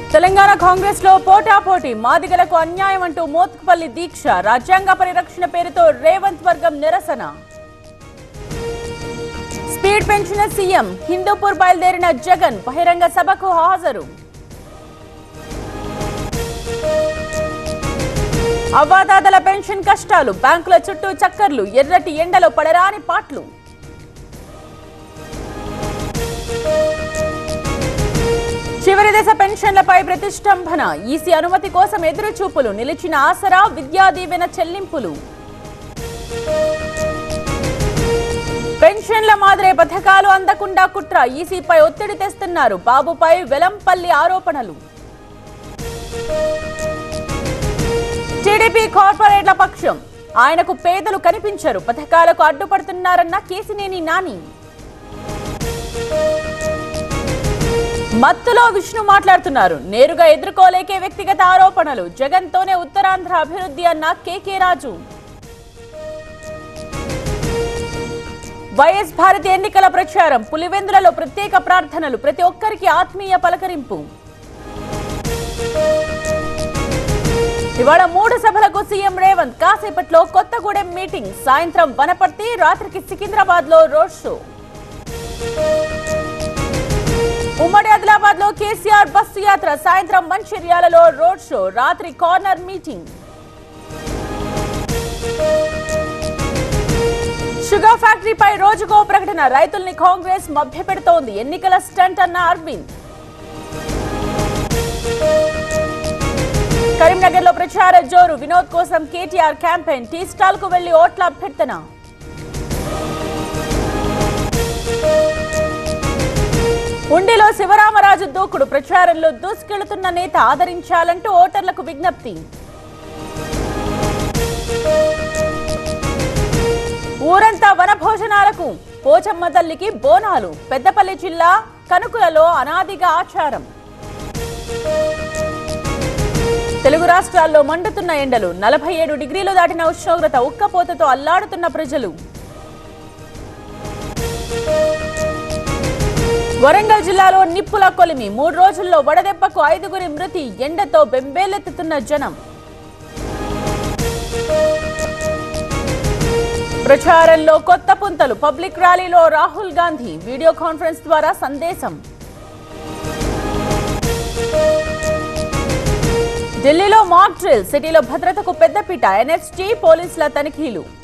తెలంగాణ కాంగ్రెస్ లో పోటాపోటీ మాదిగలకు అన్యాయం అంటూ మోత్కుపల్లి దీక్ష రాజ్యాంగ పరిరక్షణ పేరుతో రేవంత్ వర్గం నిరసన స్పీడ్ పెంచిన సీఎం హిందూపూర్ బయలుదేరిన జగన్ బహిరంగ సభకు హాజరు అవ్వాతాతల పెన్షన్ కష్టాలు బ్యాంకుల చుట్టూ చక్కర్లు ఎర్రటి ఎండలో పడరాని పాట్లు చివరి దశ పెన్షన్లపై ప్రతిష్టంభన ఈసీ అనుమతి కోసం ఎదురు చూపులు నిలిచిన ఆసరా విద్యా దీవెన చెల్లింపులు పెన్షన్ల మాదిరే పథకాలు అందకుండా కుట్ర ఈసీపై ఒత్తిడి తెస్తున్నారు బాబుపై వెలంపల్లి ఆరోపణలు టీడీపీ కార్పొరేట్ల పక్షం ఆయనకు పేదలు కనిపించరు పథకాలకు అడ్డుపడుతున్నారన్న కేసినేని నాని మత్తులో విష్ణు మాట్లాడుతున్నారు నేరుగా ఎదుర్కోలేకే వ్యక్తిగత ఆరోపణలు జగన్తోనే ఉత్తరాంధ్ర అభివృద్ధి అన్న కేకే రాజు వైఎస్ భారతి ఎన్నికల ప్రచారం పులివెందులలో ప్రత్యేక ప్రార్థనలు ప్రతి ఒక్కరికి ఆత్మీయ పలకరింపు ఇవాళ మూడు సభలకు సీఎం రేవంత్ కాసేపట్లో కొత్తగూడెం మీటింగ్ సాయంత్రం వనపర్తి రాత్రికి సికింద్రాబాద్ లో రోడ్ షో ఉమ్మడి ఆదిలాబాద్ లో కేసీఆర్ బస్సు యాత్ర సాయంత్రం మంచిర్యాలలో రోడ్ షో రాత్రి కార్నర్ మీటింగ్ షుగర్ ఫ్యాక్టరీపై రోజుకో ప్రకటన రైతుల్ని కాంగ్రెస్ మభ్యపెడుతోంది ఎన్నికల స్టంట్ అన్న అరవింద్ కరీంనగర్ లో ప్రచార జోరు వినోద్ కోసం కేటీఆర్ క్యాంపెయిన్ టీ స్టాల్ కు వెళ్లి ఓట్ల అభ్యర్థన ఉండిలో శివరామరాజు దూకుడు ప్రచారంలో దూసుకెళ్తున్న నేత ఆదరించాలంటూ ఓటర్లకు విజ్ఞప్తి ఊరంతా వనభోజనాలకు పోచమ్మ తల్లికి బోనాలు పెద్దపల్లి జిల్లా కనుకులలో అనాదిగా ఆచారం తెలుగు రాష్ట్రాల్లో మండుతున్న ఎండలు నలభై ఏడు డిగ్రీలు దాటిన ఉష్ణోగ్రత ఉక్కపోతతో అల్లాడుతున్న ప్రజలు వరంగల్ జిల్లాలో నిప్పుల కొలిమి మూడు రోజుల్లో వడదెబ్బకు ఐదుగురి మృతి ఎండతో బెంబేలెత్తుతున్న జనం ప్రచారంలో కొత్త పుంతలు పబ్లిక్ ర్యాలీలో రాహుల్ గాంధీ వీడియో కాన్ఫరెన్స్ ద్వారా సందేశం ఢిల్లీలో మాక్ డ్రిల్ సిటీలో భద్రతకు పెద్దపీట ఎన్ఎస్టీ పోలీసుల తనిఖీలు